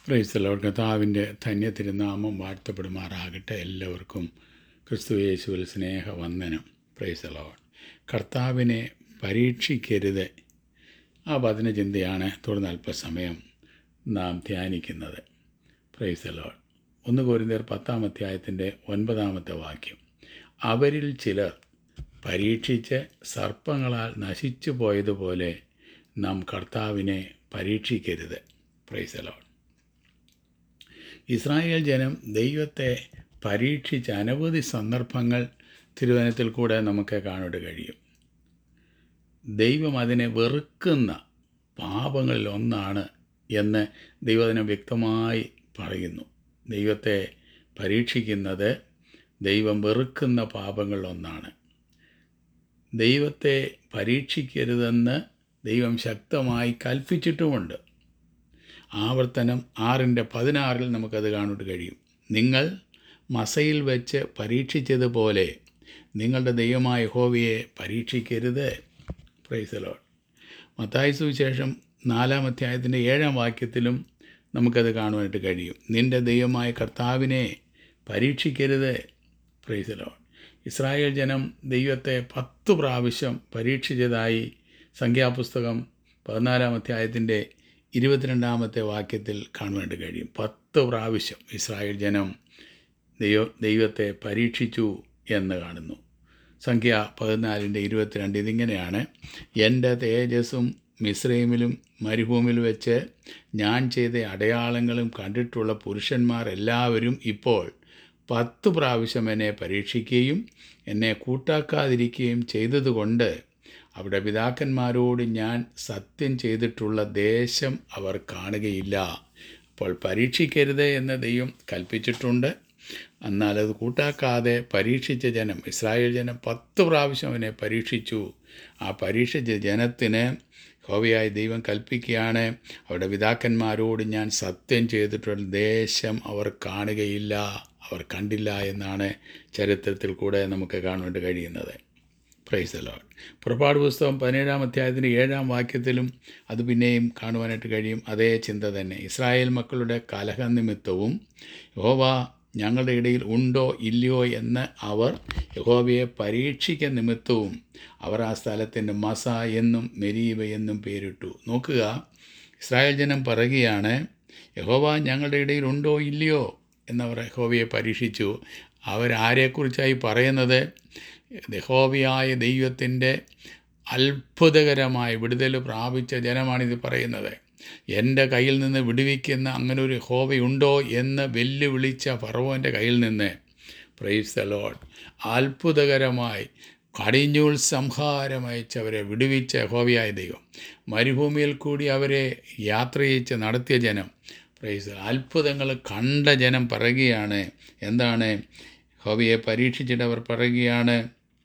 Praise the Lord കർത്താവിൻ്റെ ധന്യത്തിരുനാമം വാഴ്ത്തപ്പെടുമാറാകട്ടെ എല്ലാവർക്കും ക്രിസ്തു യേശുവിൽ സ്നേഹവന്ദനം പ്രൈസ്തലോട് കർത്താവിനെ പരീക്ഷിക്കരുത് ആ വചനചിന്തയാണ് തുടർന്ന് അല്പസമയം നാം ധ്യാനിക്കുന്നത് പ്രൈസ്തലോട് ഒന്ന് കോരിന്തേർ പത്താം അധ്യായത്തിൻ്റെ ഒൻപതാമത്തെ വാക്യം അവരിൽ ചിലർ പരീക്ഷിച്ച് സർപ്പങ്ങളാൽ നശിച്ചു പോയതുപോലെ നാം കർത്താവിനെ പരീക്ഷിക്കരുത് പ്രൈസലോൺ ഇസ്രായേൽ ജനം ദൈവത്തെ പരീക്ഷിച്ച അനവധി സന്ദർഭങ്ങൾ തിരുവനത്തിൽ കൂടെ നമുക്ക് കാണാൻ കഴിയും ദൈവം അതിനെ വെറുക്കുന്ന പാപങ്ങളിൽ ഒന്നാണ് എന്ന് ദൈവദിനം വ്യക്തമായി പറയുന്നു ദൈവത്തെ പരീക്ഷിക്കുന്നത് ദൈവം വെറുക്കുന്ന പാപങ്ങളിൽ ഒന്നാണ് ദൈവത്തെ പരീക്ഷിക്കരുതെന്ന് ദൈവം ശക്തമായി കൽപ്പിച്ചിട്ടുമുണ്ട് ആവർത്തനം ആറിൻ്റെ പതിനാറിൽ നമുക്കത് കാണാൻ കഴിയും നിങ്ങൾ മസയിൽ വെച്ച് പരീക്ഷിച്ചതുപോലെ നിങ്ങളുടെ ദൈവമായ ഹോവിയെ പരീക്ഷിക്കരുത് പ്രൈസലോൺ മത്തായി സുവിശേഷം നാലാം അധ്യായത്തിൻ്റെ ഏഴാം വാക്യത്തിലും നമുക്കത് കാണുവാനായിട്ട് കഴിയും നിന്റെ ദൈവമായ കർത്താവിനെ പരീക്ഷിക്കരുത് പ്രൈസലോൺ ഇസ്രായേൽ ജനം ദൈവത്തെ പത്ത് പ്രാവശ്യം പരീക്ഷിച്ചതായി സംഖ്യാപുസ്തകം പതിനാലാം അധ്യായത്തിൻ്റെ ഇരുപത്തിരണ്ടാമത്തെ വാക്യത്തിൽ കാണുവാനായിട്ട് കഴിയും പത്ത് പ്രാവശ്യം ഇസ്രായേൽ ജനം ദൈവ ദൈവത്തെ പരീക്ഷിച്ചു എന്ന് കാണുന്നു സംഖ്യ പതിനാലിൻ്റെ ഇരുപത്തിരണ്ട് ഇതിങ്ങനെയാണ് എൻ്റെ തേജസ്സും മിശ്രൈമിലും മരുഭൂമിയിൽ വെച്ച് ഞാൻ ചെയ്ത അടയാളങ്ങളും കണ്ടിട്ടുള്ള പുരുഷന്മാർ എല്ലാവരും ഇപ്പോൾ പത്ത് പ്രാവശ്യം എന്നെ പരീക്ഷിക്കുകയും എന്നെ കൂട്ടാക്കാതിരിക്കുകയും ചെയ്തതുകൊണ്ട് അവിടെ പിതാക്കന്മാരോട് ഞാൻ സത്യം ചെയ്തിട്ടുള്ള ദേശം അവർ കാണുകയില്ല അപ്പോൾ പരീക്ഷിക്കരുത് എന്ന് ദൈവം കൽപ്പിച്ചിട്ടുണ്ട് എന്നാൽ അത് കൂട്ടാക്കാതെ പരീക്ഷിച്ച ജനം ഇസ്രായേൽ ജനം പത്ത് പ്രാവശ്യം അവനെ പരീക്ഷിച്ചു ആ പരീക്ഷിച്ച ജനത്തിന് ഹോവയായ ദൈവം കൽപ്പിക്കുകയാണ് അവിടെ പിതാക്കന്മാരോട് ഞാൻ സത്യം ചെയ്തിട്ടുള്ള ദേശം അവർ കാണുകയില്ല അവർ കണ്ടില്ല എന്നാണ് ചരിത്രത്തിൽ കൂടെ നമുക്ക് കാണുവാൻ കഴിയുന്നത് പ്രൈസ് ലോഡ് പുറപ്പാട് പുസ്തകം പതിനേഴാം അധ്യായത്തിൻ്റെ ഏഴാം വാക്യത്തിലും അത് പിന്നെയും കാണുവാനായിട്ട് കഴിയും അതേ ചിന്ത തന്നെ ഇസ്രായേൽ മക്കളുടെ കലഹനിമിത്തവും യഹോവ ഞങ്ങളുടെ ഇടയിൽ ഉണ്ടോ ഇല്ലയോ എന്ന് അവർ യഹോവയെ പരീക്ഷിക്കുന്ന നിമിത്തവും അവർ ആ സ്ഥലത്തിൻ്റെ മസ എന്നും മെരീബ എന്നും പേരിട്ടു നോക്കുക ഇസ്രായേൽ ജനം പറയുകയാണ് യഹോവ ഞങ്ങളുടെ ഇടയിൽ ഉണ്ടോ ഇല്ലയോ എന്നവർ യഹോവയെ പരീക്ഷിച്ചു അവരാരെക്കുറിച്ചായി പറയുന്നത് യഹോവയായ ദൈവത്തിൻ്റെ അത്ഭുതകരമായ വിടുതൽ പ്രാപിച്ച ജനമാണിത് പറയുന്നത് എൻ്റെ കയ്യിൽ നിന്ന് വിടുവിക്കുന്ന അങ്ങനെ ഒരു ഹോവയുണ്ടോ എന്ന് വെല്ലുവിളിച്ച ഫറവോൻ്റെ കയ്യിൽ നിന്ന് പ്രൈസ് ദ ലോഡ് അത്ഭുതകരമായി കടിഞ്ഞൂൽ സംഹാരമയച്ചവരെ വിടുവിച്ച ഹോവിയായ ദൈവം മരുഭൂമിയിൽ കൂടി അവരെ യാത്ര ചെയ്ച്ച് നടത്തിയ ജനം പ്രൈസ് അത്ഭുതങ്ങൾ കണ്ട ജനം പറയുകയാണ് എന്താണ് ഹോവിയെ പരീക്ഷിച്ചിട്ട് അവർ പറയുകയാണ്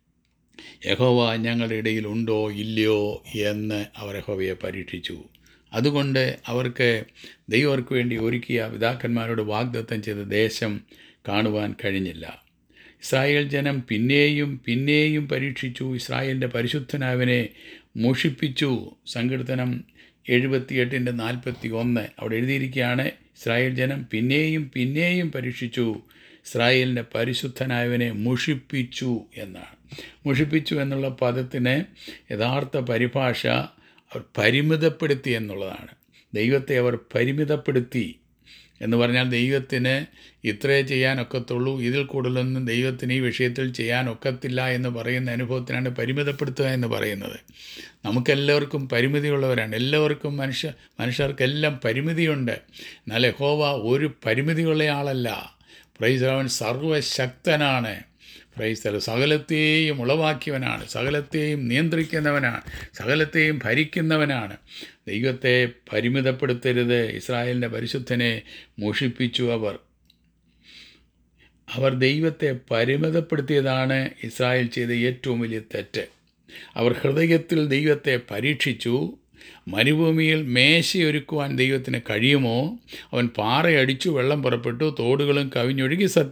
യഹോവ ഞങ്ങളുടെ ഇടയിൽ ഉണ്ടോ ഇല്ലയോ എന്ന് അവർ യഹോവയെ പരീക്ഷിച്ചു അതുകൊണ്ട് അവർക്ക് ദൈവർക്ക് വേണ്ടി ഒരുക്കിയ പിതാക്കന്മാരോട് വാഗ്ദത്തം ചെയ്ത ദേശം കാണുവാൻ കഴിഞ്ഞില്ല ഇസ്രായേൽ ജനം പിന്നെയും പിന്നെയും പരീക്ഷിച്ചു ഇസ്രായേലിൻ്റെ പരിശുദ്ധനാവിനെ മോഷിപ്പിച്ചു സങ്കീർത്തനം എഴുപത്തിയെട്ടിൻ്റെ നാൽപ്പത്തി ഒന്ന് അവിടെ എഴുതിയിരിക്കുകയാണ് ഇസ്രായേൽ ജനം പിന്നെയും പിന്നെയും പരീക്ഷിച്ചു ഇസ്രായേലിൻ്റെ പരിശുദ്ധനായവനെ മുഷിപ്പിച്ചു എന്നാണ് മുഷിപ്പിച്ചു എന്നുള്ള പദത്തിന് യഥാർത്ഥ പരിഭാഷ അവർ പരിമിതപ്പെടുത്തി എന്നുള്ളതാണ് ദൈവത്തെ അവർ പരിമിതപ്പെടുത്തി എന്ന് പറഞ്ഞാൽ ദൈവത്തിന് ഇത്രേ ചെയ്യാനൊക്കത്തുള്ളൂ ഇതിൽ കൂടുതലൊന്നും ദൈവത്തിന് ഈ വിഷയത്തിൽ ചെയ്യാനൊക്കത്തില്ല എന്ന് പറയുന്ന അനുഭവത്തിനാണ് പരിമിതപ്പെടുത്തുക എന്ന് പറയുന്നത് നമുക്കെല്ലാവർക്കും പരിമിതിയുള്ളവരാണ് എല്ലാവർക്കും മനുഷ്യ മനുഷ്യർക്കെല്ലാം പരിമിതിയുണ്ട് എന്നാൽ യഹോവ ഒരു പരിമിതിയുള്ള ആളല്ല പ്രൈസ് അവൻ സർവശക്തനാണ് പ്രൈസ്തല സകലത്തെയും ഉളവാക്കിയവനാണ് സകലത്തെയും നിയന്ത്രിക്കുന്നവനാണ് സകലത്തെയും ഭരിക്കുന്നവനാണ് ദൈവത്തെ പരിമിതപ്പെടുത്തരുത് ഇസ്രായേലിൻ്റെ പരിശുദ്ധനെ മോഷിപ്പിച്ചു അവർ അവർ ദൈവത്തെ പരിമിതപ്പെടുത്തിയതാണ് ഇസ്രായേൽ ചെയ്ത ഏറ്റവും വലിയ തെറ്റ് അവർ ഹൃദയത്തിൽ ദൈവത്തെ പരീക്ഷിച്ചു മരുഭൂമിയിൽ മേശയൊരുക്കുവാൻ ദൈവത്തിന് കഴിയുമോ അവൻ പാറയടിച്ചു വെള്ളം പുറപ്പെട്ടു തോടുകളും കവിഞ്ഞൊഴുകി സത്യം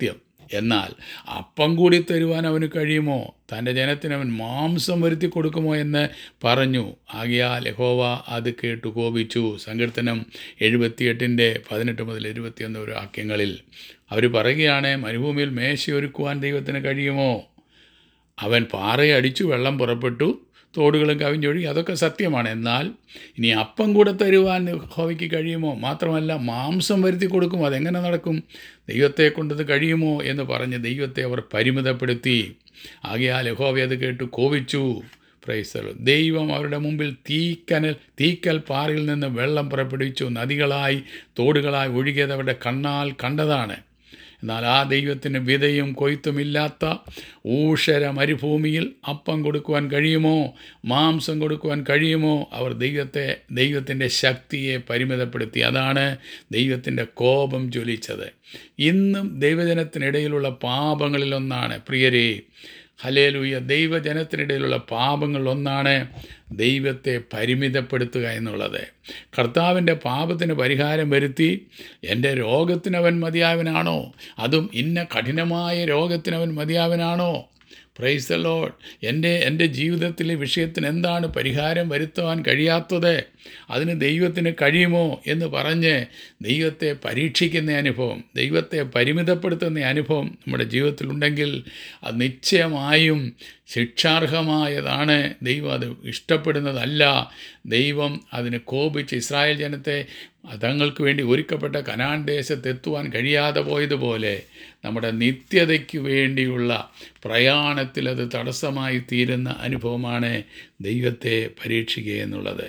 എന്നാൽ അപ്പം കൂടി തരുവാൻ അവന് കഴിയുമോ തൻ്റെ ജനത്തിന് അവൻ മാംസം വരുത്തി കൊടുക്കുമോ എന്ന് പറഞ്ഞു ആകിയാൽ യഹോവ അത് കേട്ടു കോപിച്ചു സങ്കീർത്തനം എഴുപത്തിയെട്ടിൻ്റെ പതിനെട്ട് മുതൽ ഇരുപത്തിയൊന്ന് ഒരു വാക്യങ്ങളിൽ അവർ പറയുകയാണ് മരുഭൂമിയിൽ മേശയൊരുക്കുവാൻ ദൈവത്തിന് കഴിയുമോ അവൻ പാറയെ അടിച്ചു വെള്ളം പുറപ്പെട്ടു തോടുകളും കവിഞ്ഞൊഴുകി അതൊക്കെ സത്യമാണ് എന്നാൽ ഇനി അപ്പം കൂടെ തരുവാൻ യഹോവയ്ക്ക് കഴിയുമോ മാത്രമല്ല മാംസം വരുത്തി കൊടുക്കും അതെങ്ങനെ നടക്കും ദൈവത്തെ കൊണ്ടത് കഴിയുമോ എന്ന് പറഞ്ഞ് ദൈവത്തെ അവർ പരിമിതപ്പെടുത്തി ആകയാൽ യഹോവ അത് കേട്ട് കോപിച്ചു പ്രൈസലോ ദൈവം അവരുടെ മുമ്പിൽ തീക്കനൽ തീക്കൽ പാറയിൽ നിന്ന് വെള്ളം പുറപ്പെടുവിച്ചു നദികളായി തോടുകളായി ഒഴുകിയത് അവരുടെ കണ്ണാൽ കണ്ടതാണ് എന്നാൽ ആ ദൈവത്തിന് വിതയും കൊയ്ത്തുമില്ലാത്ത ഊഷര മരുഭൂമിയിൽ അപ്പം കൊടുക്കുവാൻ കഴിയുമോ മാംസം കൊടുക്കുവാൻ കഴിയുമോ അവർ ദൈവത്തെ ദൈവത്തിൻ്റെ ശക്തിയെ പരിമിതപ്പെടുത്തി അതാണ് ദൈവത്തിൻ്റെ കോപം ജ്വലിച്ചത് ഇന്നും ദൈവജനത്തിനിടയിലുള്ള പാപങ്ങളിലൊന്നാണ് പ്രിയരേ ഹലേലൂയ ദൈവജനത്തിനിടയിലുള്ള പാപങ്ങളിലൊന്നാണ് ദൈവത്തെ പരിമിതപ്പെടുത്തുക എന്നുള്ളത് കർത്താവിൻ്റെ പാപത്തിന് പരിഹാരം വരുത്തി എൻ്റെ രോഗത്തിനവൻ മതിയാവനാണോ അതും ഇന്ന കഠിനമായ രോഗത്തിനവൻ മതിയാവനാണോ പ്രൈസ് ദ ലോഡ് എൻ്റെ എൻ്റെ ജീവിതത്തിലെ വിഷയത്തിന് എന്താണ് പരിഹാരം വരുത്തുവാൻ കഴിയാത്തത് അതിന് ദൈവത്തിന് കഴിയുമോ എന്ന് പറഞ്ഞ് ദൈവത്തെ പരീക്ഷിക്കുന്ന അനുഭവം ദൈവത്തെ പരിമിതപ്പെടുത്തുന്ന അനുഭവം നമ്മുടെ ജീവിതത്തിലുണ്ടെങ്കിൽ അത് നിശ്ചയമായും ശിക്ഷാർഹമായതാണ് ദൈവം അത് ഇഷ്ടപ്പെടുന്നതല്ല ദൈവം അതിന് കോപിച്ച് ഇസ്രായേൽ ജനത്തെ തങ്ങൾക്ക് വേണ്ടി ഒരുക്കപ്പെട്ട കനാൻ ദേശത്തെത്തുവാൻ കഴിയാതെ പോയതുപോലെ നമ്മുടെ നിത്യതയ്ക്ക് വേണ്ടിയുള്ള പ്രയാണത്തിൽ അത് തടസ്സമായി തീരുന്ന അനുഭവമാണ് ദൈവത്തെ പരീക്ഷിക്കുക എന്നുള്ളത്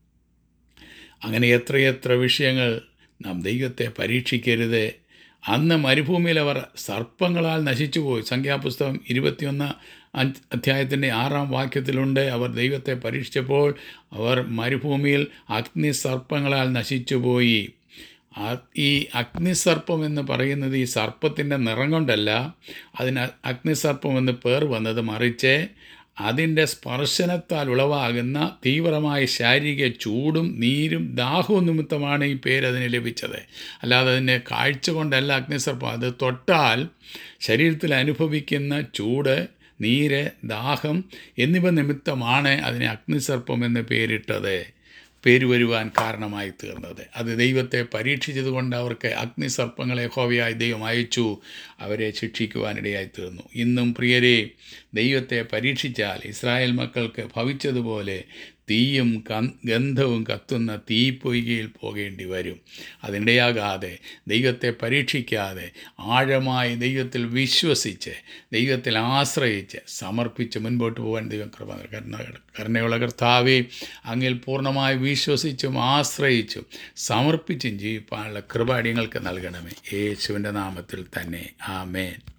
അങ്ങനെ എത്രയെത്ര വിഷയങ്ങൾ നാം ദൈവത്തെ പരീക്ഷിക്കരുത് അന്ന് മരുഭൂമിയിൽ അവർ സർപ്പങ്ങളാൽ നശിച്ചുപോയി സംഖ്യാപുസ്തകം ഇരുപത്തിയൊന്ന് അഞ്ച് അധ്യായത്തിൻ്റെ ആറാം വാക്യത്തിലുണ്ട് അവർ ദൈവത്തെ പരീക്ഷിച്ചപ്പോൾ അവർ മരുഭൂമിയിൽ അഗ്നിസർപ്പങ്ങളാൽ നശിച്ചുപോയി ആ- ഈ അഗ്നിസർപ്പം എന്ന് പറയുന്നത് ഈ സർപ്പത്തിൻ്റെ നിറം കൊണ്ടല്ല അതിന് അഗ്നിസർപ്പം എന്ന് പേർ വന്നത് മറിച്ച് അതിൻ്റെ സ്പർശനത്താൽ ഉളവാകുന്ന തീവ്രമായ ശാരീരിക ചൂടും നീരും ദാഹവും നിമിത്തമാണ് ഈ പേര് അതിന് ലഭിച്ചത് അല്ലാതെ അതിൻ്റെ കാഴ്ച കൊണ്ടല്ല അഗ്നിസർപ്പം അത് തൊട്ടാൽ ശരീരത്തിൽ അനുഭവിക്കുന്ന ചൂട് നീര് ദാഹം എന്നിവ നിമിത്തമാണ് അതിനെ അഗ്നിസർപ്പം എന്ന് പേരിട്ടത് പേര് വരുവാൻ കാരണമായി തീർന്നത് അത് ദൈവത്തെ പരീക്ഷിച്ചതുകൊണ്ട് അവർക്ക് അഗ്നിസർപ്പങ്ങളെ ഹോവയായി ദൈവം അയച്ചു അവരെ ശിക്ഷിക്കുവാനിടയായി തീർന്നു ഇന്നും പ്രിയരെ ദൈവത്തെ പരീക്ഷിച്ചാൽ ഇസ്രായേൽ മക്കൾക്ക് ഭവിച്ചതുപോലെ തീയും കൻ- ഗന്ധവും കത്തുന്ന തീപ്പൊയ്കയിൽ പോകേണ്ടി വരും അതിനിടയാകാതെ ദൈവത്തെ പരീക്ഷിക്കാതെ ആഴമായി ദൈവത്തിൽ വിശ്വസിച്ച് ദൈവത്തിൽ ആശ്രയിച്ച് സമർപ്പിച്ച് മുൻപോട്ട് പോകാൻ ദൈവം കൃപ നൽകി. കരുണ കരുണയുള്ള കർത്താവെ അങ്ങിൽ പൂർണ്ണമായി വിശ്വസിച്ചും ആശ്രയിച്ചും സമർപ്പിച്ചും ജീവിപ്പാനുള്ള കൃപ അടിയങ്ങൾക്ക് നൽകണമേ യേശുവിൻ്റെ നാമത്തിൽ തന്നെ ആമേൻ